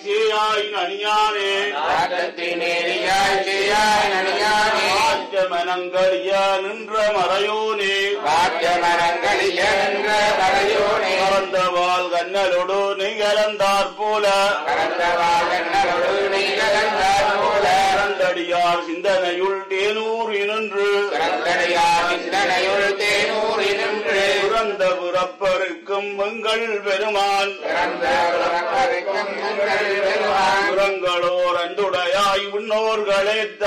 சேயாய் நனியானே காற்றத்தினேரியாய் செய்யாய் நனியானே ஆற்ற மனங்களிய நின்ற மறையோனே காற்ற மரங்களிய நின்ற மறையோனே கலந்தவாள் கண்ணலோடு நிகழ்ந்தாற் போல கலந்த வாழன்னரோடு நீ கலந்தார் போல கலந்தடியார் சிந்தனையுள் தேனூறி நின்று கலந்தடையா சிந்தனையுள் தேனூறி நின்று பிறந்த பிறப்பருக்கும் எங்கள் பெருமான் பிறந்த உலகறிக்கும் எங்கள் பெருமான் புறங்களோர் அன்புடையாய் உன்னோர்களே